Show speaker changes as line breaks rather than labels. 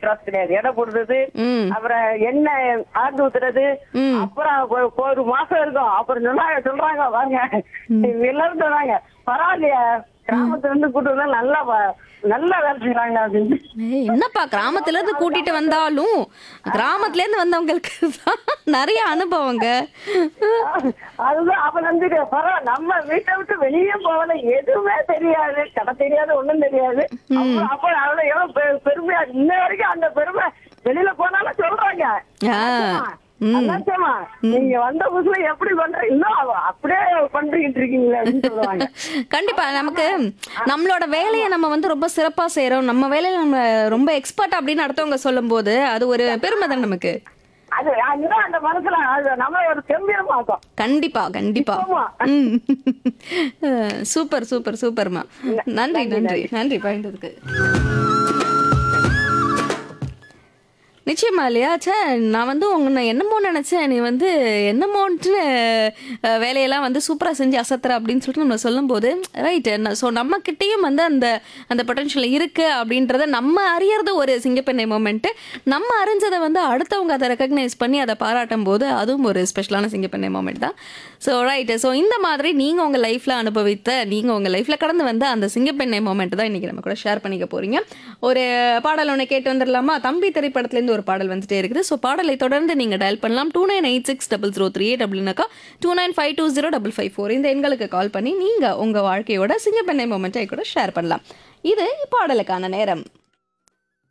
Cross கிடையாது எடை போடுறது
ம்
அப்புறம் எண்ணெய் ஆட்டு ஊத்துறது
ம்.
அப்புறம் ஒரு- ஒரு மாசம் இருக்கும் அப்புறம் சொன்னாங்க சொல்றாங்க வாங்க எல்லாரும் சொன்னாங்க பரவாயில்லையா கிராமத்துல இருந்து கூட்டு வந்தா நல்லா வ- நல்லா வேலை செய்யறாங்க அப்படின்னு
ஏய், என்னப்பா கிராமத்துல இருந்து கூட்டிட்டு வந்தாலும் கிராமத்துல இருந்து வந்தவங்களுக்கு தான் நிறைய அனுபவங்க
அதுதான் அப்ப வந்து பரவாயில்ல நம்ம வீட்டை விட்டு வெளியே போகல எதுவுமே தெரியாது கடை தெரியாது ஒண்ணும் தெரியாது அப்ப அப்ப அவ்வளவு எவ்வளவு பெ- பெருமையா இன்ன வரைக்கும் அந்த பெருமை வெளியில போனாலும் சொல்றாங்க
ஆ.
அண்ணாச்சம்மா, நீங்க வந்த புதுசுல எப்படி பண்றீங்க இன்னும் அப்படியே பண்றீங்க இருக்கீங்களே அப்படின்னு சொல்லுவாங்க
கண்டிப்பா நமக்கு நம்மளோட வேலையை நம்ம வந்து ரொம்ப சிறப்பா செய்றோம் நம்ம வேலையில நம்ம ரொம்ப எக்ஸ்பர்ட் அப்படின்னு அடுத்தவங்க சொல்லும்போது அது ஒரு பெருமை தான் நமக்கு
அது அதுதான் அந்த மனசுல அது நம்ம ஒரு கம்பீரமாக்கும்
கண்டிப்பா கண்டிப்பா
ஆமா.
ம். அஹ், சூப்பர் சூப்பர் சூப்பர்மா நன்றி நன்றி நன்றி பகிர்ந்ததுக்கு நிச்சயமா இல்லையா ச்சே நான் வந்து உன்னை என்னமோ நினைச்சேன் நீ வந்து என்னமோன்ட்டு அஹ், வேலையெல்லாம் வந்து சூப்பரா செஞ்சு அசத்துற அப்படின்னு சொல்லிட்டு நம்ம சொல்லும்போது ரைட் ஸோ நம்ம கிட்டேயும் வந்து அந்த அந்த பொட்டன்ஷியல் இருக்கு அப்படின்றத நம்ம அறியறது ஒரு சிங்கப்பெண்ணை மூமெண்ட் நம்ம அறிஞ்சதை வந்து அடுத்தவங்க அதை ரெக்கக்னைஸ் பண்ணி அதை பாராட்டும் போது அதுவும் ஒரு ஸ்பெஷலான சிங்கப்பெண்ணை மூமெண்ட் தான் ஸோ ரைட் ஸோ இந்த மாதிரி நீங்க உங்க லைஃப்ல அனுபவித்த நீங்க உங்க லைஃப்ல கடந்து வந்த அந்த சிங்கப்பெண்ணை மூமெண்ட் தான் இன்னைக்கு நம்ம கூட ஷேர் பண்ணிக்க போறீங்க ஒரு பாடல் ஒன்று கேட்டு வந்துடலாமா தம்பி திரைப்படத்துலேருந்து ஒரு பாடல் வந்துட்டே இருக்குது ஸோ பாடலை தொடர்ந்து நீங்க டயல் பண்ணலாம் two nine eight six double zero three டபுள்னாக்கா two nine five two zero double five four இந்த எண்களுக்கு கால் பண்ணி நீங்க உங்க வாழ்க்கையோட சிங்கப்பெண்ணை மூமெண்ட்டை கூட ஷேர் பண்ணலாம் இது பாடலுக்கான நேரம்